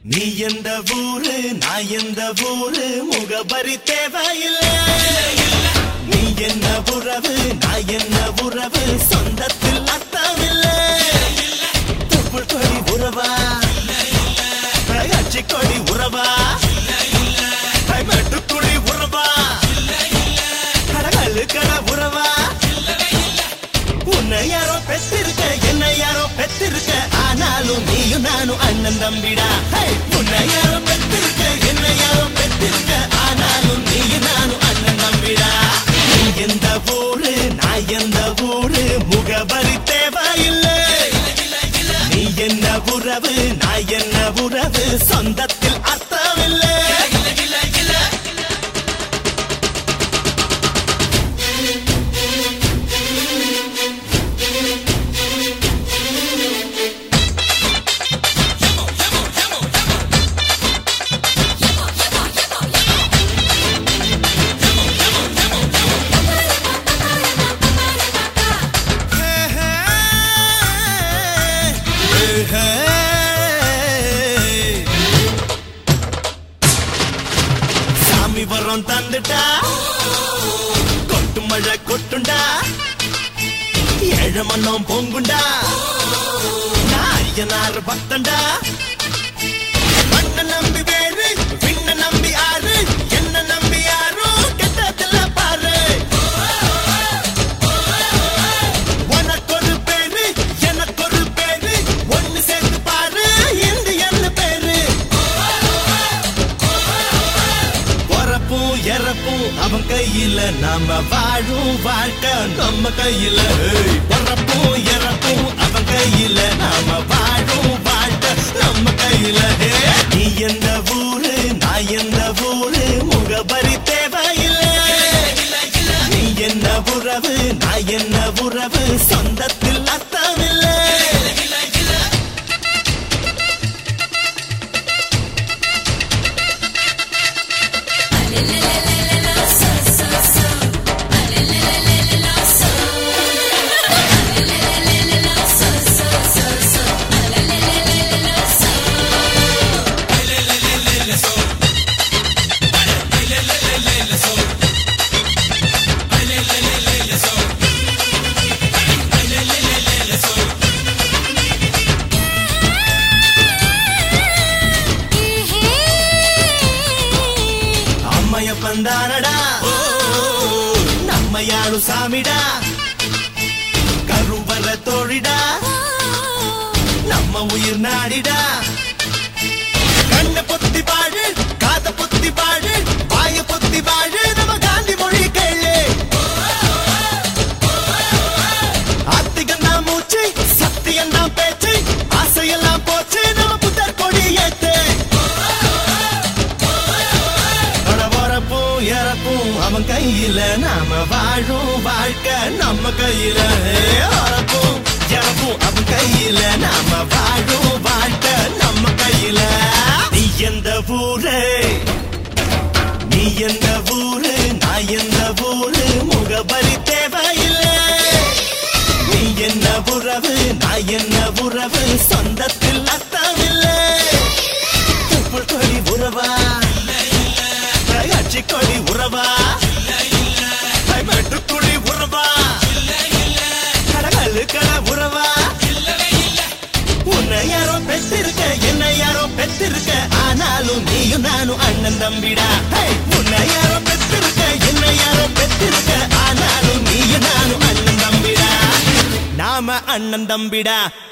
நீ எந்த ஊரு நான் எந்த ஊரு முகபரி தேவையில்லை நீ என்ன உறவு நான் என்ன உறவு சொந்தத்தில் அர்த்தமில்லை தொப்புள் கொடி உறவா அச்சி கொடி உறவா மெட்டுக்குழி உறவா கடகல்லு கட உறவா உன்னை யாரோ பெத்திருக்க என்ன யாரோ பெத்திருக்க ஆனாலும் நீயும் நானும் அண்ணன் தம்பிடா ஹே! உன்னை யாரோ பெத்திருக்க என்ன யாரோ பெத்திருக்க ஆனாலும் நீயும் நானும் அண்ணன் தம்பிடா நீ எந்த ஊரு நான் எந்த ஊரு முகபரி தேவையில்லை நீ என்ன உறவு நான் என்ன உறவு சொந்தத்தில் அர்த்தமில்லை சாமி வரம் தந்துட்டா கொட்டு மழை கொட்டுண்டா ஏழு மண்ணம் பொங்குண்டா நான் ஐயனார் பக்தண்டா மண்ண நம்பி வேறு விண்ண நம்பி ஆறு என்ன நம்பி யாரும் கெட்டதில்ல பாரு உனக்கொரு பேரு எனக்கொரு பேரு ஒண்ணு சேர்த்து பாரு என்று என்ன பேரு பொறப்பும் இறப்பும் அவன் கையில நாம வாழும் வாழ்க்கை நம்ம கையில ஏய். பொறப்பும் இறப்பும் அவன் கையில நாம வாழும் வாழ்க்கை நம்ம கையில ஏய். நீ எந்த ஊரு நான் எந்த ஊரு முகபரி தேவையில்லை நீ என்ன உறவு நான் என்ன உறவு சொந்தத்தில் அர்த்தமில்லை அம்மைய பந்தானடா நம்ம யாரும் சாமிடா கருவற தோழிடா நம்ம உயிர் நாடிடா கண்ண பொத்தி பாடு காத பொத்தி பாடு வாய பொத்தி பாடு நம்ம காந்தி மொழி கேளு ஆத்திகம் தான் மூச்சு சத்தியம் தான் பேச்சு ஆசையெல்லாம் போச்சு நம்ம புத்தர் கொடி ஏத்து வரப்பும் இறப்பும் அவன் கையில நாம வாழும் வாழ்க்கை நம்ம கையில வரப்பும் இறப்பும் அவன் கையில நாம வாழும் வாழ்க்கை நம்ம கையில நீ எந்த ஊரு நீ எந்த ஊரு நான் எந்த ஊரு முகபரி தேவையில்லை நீ என்ன உறவு நான் என்ன உறவு சொந்தத்தில் அர்த்தமில்லை தொப்புள் கொடி உறவா அச்சி கொடி உறவா மெட்டுக்குழி உறவா கடகல்லு கட உறவா உன்னை யாரோ பெத்திருக்க என்ன யாரோ பெத்திருக்க ஆனாலும் நீயும் நானும் அண்ணன் தம்பிடா ஹே! உன்னை யாரோ பெத்திருக்க என்ன யாரோ பெத்திருக்க ஆனாலும் நீயும் நானும் அண்ணன் தம்பிடா நாம அண்ணன் தம்பிடா